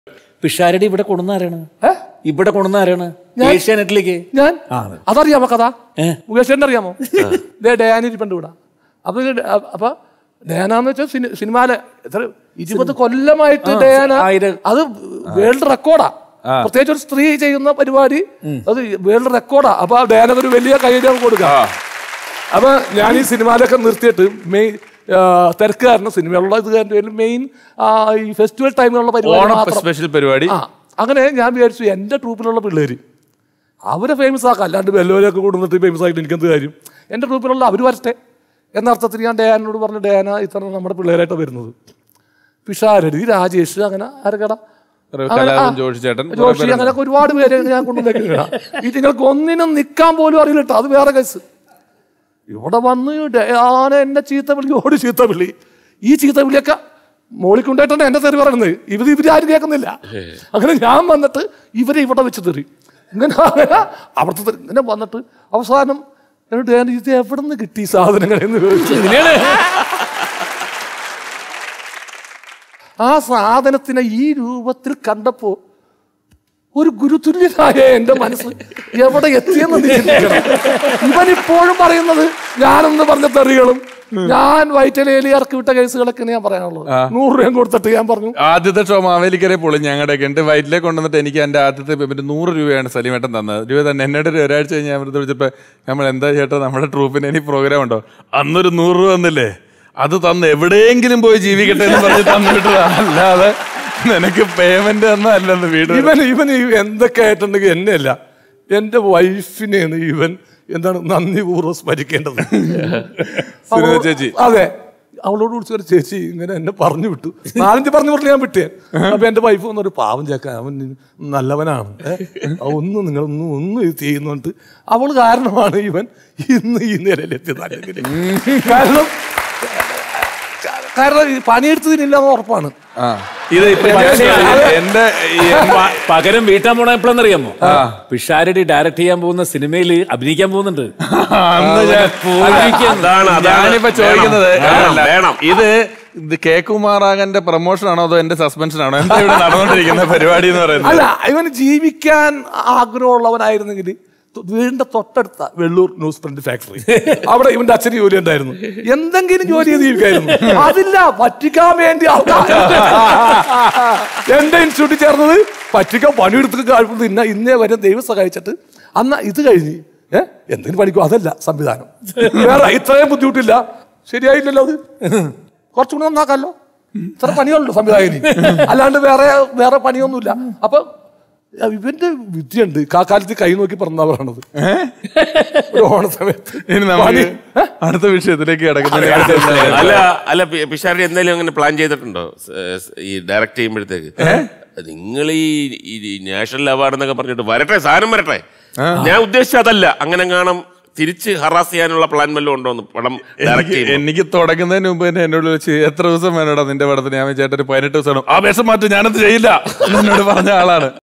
പിഷാരടി ഇവിടെ കൊണ്ടുവന്ന ആരാണ് ഏ? ഇവിടെ കൊണ്ടുവന്ന ആരാണ് ഏഷ്യാനെറ്റിലേക്ക് ഞാൻ ആ. അതറിയാമോ കഥ ഏ? മുകേഷ് അറിയാമോ ഇതേ ഡയാന ഇരിപ്പുണ്ട് ഇവിടെ അപ്പൊ ഇത് ഡ- അപ്പൊ ഡയാന വെച്ചാൽ സിനിമയിലെ എത്ര ഇരുപത് കൊല്ലമായിട്ട് ഡയാന ആയിരം. അത് വേൾഡ് റെക്കോർഡാ പ്രത്യേകിച്ച് ഒരു സ്ത്രീ ചെയ്യുന്ന പരിപാടി അത് വേൾഡ് റെക്കോർഡാ അപ്പൊ ആ ഡയാനക്ക് ഒരു വലിയ കൈയ്യടി കൊടുക്കാം അപ്പൊ ഞാൻ ഈ സിനിമയിലൊക്കെ നിർത്തിയിട്ട് മെയിൻ തിരക്ക് കാരണം സിനിമയുള്ള ഇത് കാരണം മെയിൻ ഈ ഫെസ്റ്റിവൽ ടൈമിലുള്ള പരിപാടി ഓണം മാത്രം സ്പെഷ്യൽ പരിപാടി ആ അങ്ങനെ ഞാൻ വിചാരിച്ചു എൻ്റെ ട്രൂപ്പിലുള്ള പിള്ളേർ അവരെ ഫേമസ് ആക്കാം അല്ലാണ്ട് വെല്ലോരൊക്കെ കൊടുത്തിട്ട് ഫേമസ് ആയിട്ട് എനിക്കെന്ത് കാര്യം എൻ്റെ ട്രൂപ്പിലുള്ള അവർ വരട്ടെ എന്ന അർത്ഥത്തിൽ ഞാൻ ഡയാനോട് പറഞ്ഞു ഡയാന ഇത്ര നമ്മുടെ പിള്ളേരായിട്ടാണ് വരുന്നത് പിഷാരടി രാജേഷ് അങ്ങനെ ആരൊക്കെടാ കലാപൻ ജോഷി ചേട്ടൻ കുറെ ജോഷി പേരുണ്ട്. അങ്ങനെയൊക്കെ ഒരുപാട് പേര് ഞാൻ കൊണ്ടുവന്നേക്കില്ല ഇതിങ്ങൾക്ക് ഒന്നിനും നിൽക്കാൻ പോലും അറിയില്ല കേട്ടോ അത് വേറെ കേസ് ഇവിടെ വന്ന് ഡയാന എന്നെ ചീത്ത വിളി ഓടി ചീത്ത വിളി ഈ ചീത്ത വിളിയൊക്കെ മോളിക്കൊണ്ടായിട്ടാണ് എന്റെ തെറി പറയുന്നത് ഇവർ ഇവരാരും കേൾക്കുന്നില്ല അങ്ങനെ ഞാൻ വന്നിട്ട് ഇവരെ ഇവിടെ വെച്ച് തെറി ഇങ്ങനെ അങ്ങനെ അവിടുത്തെ തെറി ഇങ്ങനെ വന്നിട്ട് അവസാനം എന്നോട് ഞാൻ ഇത് എവിടെ നിന്ന് കിട്ടി ഈ സാധനങ്ങൾ എന്ന് ചോദിച്ചു ആ സാധനത്തിനെ ഈ രൂപത്തിൽ കണ്ടപ്പോ ഒരു ഗുരുതുല്യനായ എന്റെ മനസ്സ് എവിടെ എത്തിയെന്ന് നീ ചിന്തിക്കണം. ഇവൻ ഇപ്പോഴും പറയുന്നത് ഞാനെന്ന് പറഞ്ഞ തെറികളും ഞാൻ വൈറ്റലേലി ഇറക്കി വിട്ട കേസുകളൊക്കെ ഞാൻ പറയാനുള്ളത് നൂറ് രൂപയും കൊടുത്തിട്ട് ഞാൻ പറഞ്ഞു ആദ്യത്തെ ഷോ മാവേലിക്കരെ പൊളി ഞങ്ങളുടെ ഒക്കെ ഉണ്ട് വയറ്റിലേക്ക് കൊണ്ടുവന്നിട്ട് എനിക്ക് എൻ്റെ ആദ്യത്തെ പേയ്മെന്റ് നൂറ് രൂപയാണ് സലീമേട്ടൻ തന്നത് രൂപ തന്നെ എന്നോട് ഒരു ഒരാഴ്ച കഴിഞ്ഞ് ഞാൻ വെറുതെ വിളിച്ചപ്പോൾ നമ്മൾ എന്താ ചേട്ടാ നമ്മുടെ ട്രൂപ്പിന് ഇനി പ്രോഗ്രാം ഉണ്ടോ അന്നൊരു നൂറ് രൂപ തന്നില്ലേ അത് തന്ന് എവിടെയെങ്കിലും പോയി ജീവിക്കട്ടെ എന്ന് പറഞ്ഞ് തന്നിട്ടതാ അല്ലാതെ നിനക്ക് പേയ്മെന്റ് ഒന്നും അല്ലെന്ന് വീട് ഇവൻ ഇവൻ ഈ എന്തൊക്കെ ആയിട്ടുണ്ടെങ്കിൽ എന്നെയല്ല എന്റെ വൈഫിനെയാണ് ഇവൻ എന്താണ് നന്ദി പൂർവ്വം സ്മരിക്കേണ്ടത് സുനിത ചേച്ചി. അതെ അവളോട് വിളിച്ചു ഒരു ചേച്ചി ഇങ്ങനെ എന്നെ പറഞ്ഞു വിട്ടു നാലഞ്ച് പറഞ്ഞു വിട്ടില്ല ഞാൻ വിട്ടേ അപ്പൊ എന്റെ വൈഫ് വന്നൊരു പാവം ചേക്കാൻ അവൻ നല്ലവനാണ് ഏ? ഒന്നും നിങ്ങളൊന്നും ഒന്നും ഇത് ചെയ്യുന്നുണ്ട് അവൾ കാരണമാണ് ഇവൻ ഇന്ന് ഈ നിലയിലെത്തിയത് അല്ലെങ്കിൽ കാരണം കാരണം ഈ പണിയെടുത്തതിനില്ല എന്ന് ഉറപ്പാണ് ആ ഇത് ഇപ്പൊ എന്റെ ഈ പ- പകരം വീട്ടാൻ പോണ എപ്പോഴെന്നറിയാമോ പിഷാരടി ഡയറക്ട് ചെയ്യാൻ പോകുന്ന സിനിമയിൽ അഭിനയിക്കാൻ പോകുന്നുണ്ട് അന്ന് ഞാൻ പോയിരിക്കുകയാണ്. അതാണ് അതാണ് ഞാനിപ്പോ ചോദിക്കുന്നത് വേണം, അല്ല, വേണം ഇത് ഇത് കെ കുമാറാകന്റെ പ്രൊമോഷൻ ആണോ അതോ എന്റെ സസ്പെൻഷൻ ആണോ എന്താ ഇവിടെ നടന്നുകൊണ്ടിരിക്കുന്ന പരിപാടി എന്ന് പറയുന്നത് അല്ല ഇവന് ജീവിക്കാൻ ആഗ്രഹമുള്ളവനായിരുന്നെങ്കിൽ തൊ- വീടിന്റെ തൊട്ടടുത്ത വെള്ളൂർ ന്യൂസ് പ്രിന്റ് ഫാക്ടറി അവിടെ ഇവന്റെ അച്ഛന് ജോലി ഉണ്ടായിരുന്നു എന്തെങ്കിലും ജോലി ചെയ്ത് ജീവിക്കായിരുന്നു അതില്ല പറ്റിക്കാൻ വേണ്ടി ആൾക്കാർ എന്റെ ഇൻസ്റ്റിറ്റ്യൂട്ടിൽ ചേർന്നത് പറ്റിക്കാൻ പണിയെടുത്ത് കഴിയുന്നത് ഇന്ന ഇന്നേ വരെ ദൈവം സഹായിച്ചിട്ട് അന്ന് ഇത് കഴിഞ്ഞ് ഏഹ് എന്തിനു പഠിക്കും അതല്ല സംവിധാനം വേറെ ഇത്രയും ബുദ്ധിമുട്ടില്ല ശരിയായില്ലല്ലോ അത് കുറച്ചുകൂടി നന്നാക്കാമല്ലോ ഇത്ര പണിയുള്ളൂ സംവിധായകന് അല്ലാണ്ട് വേറെ വേറെ പണിയൊന്നുമില്ല അപ്പൊ ഇവന്റെ വിദ്യയുണ്ട് കാക്കാലത്ത് കൈ നോക്കി പറഞ്ഞാ പറയണത് ഒരു ഓണ സമയത്ത് ഇനി നമുക്ക് അടുത്ത വിഷയത്തിലേക്ക് കിടക്കുന്നതിന് അല്ല അല്ല പി- പിഷാരടി എന്തെങ്കിലും അങ്ങനെ പ്ലാൻ ചെയ്തിട്ടുണ്ടോ സ്- സ് ഈ ഡയറക്റ്റ് ചെയ്യുമ്പോഴത്തേക്ക് നിങ്ങൾ ഈ ഈ നാഷണൽ അവാർഡ് എന്നൊക്കെ പറഞ്ഞിട്ട് വരട്ടെ സാധനം വരട്ടെ ഞാൻ ഉദ്ദേശിച്ച അതല്ല അങ്ങനെ കാണാം തിരിച്ച് ഹറാസ് ചെയ്യാനുള്ള പ്ലാൻ വല്ലതും ഉണ്ടോ എന്ന് പടം ഡയറക്റ്റ് എനിക്ക് ചെയ്യുമ്പോൾ എനിക്ക് തുടങ്ങുന്നതിന് മുമ്പ് തന്നെ എന്നോട് വിളിച്ച് എത്ര ദിവസം വേണോടാ നിന്റെ പടത്തിന് ഞാൻ ചേട്ടൻ ഒരു പതിനെട്ട് ദിവസം ആ വേഷം മാറ്റി ഞാനത് ചെയ്യില്ല എന്ന് എന്നോട് പറഞ്ഞ ആളാണ്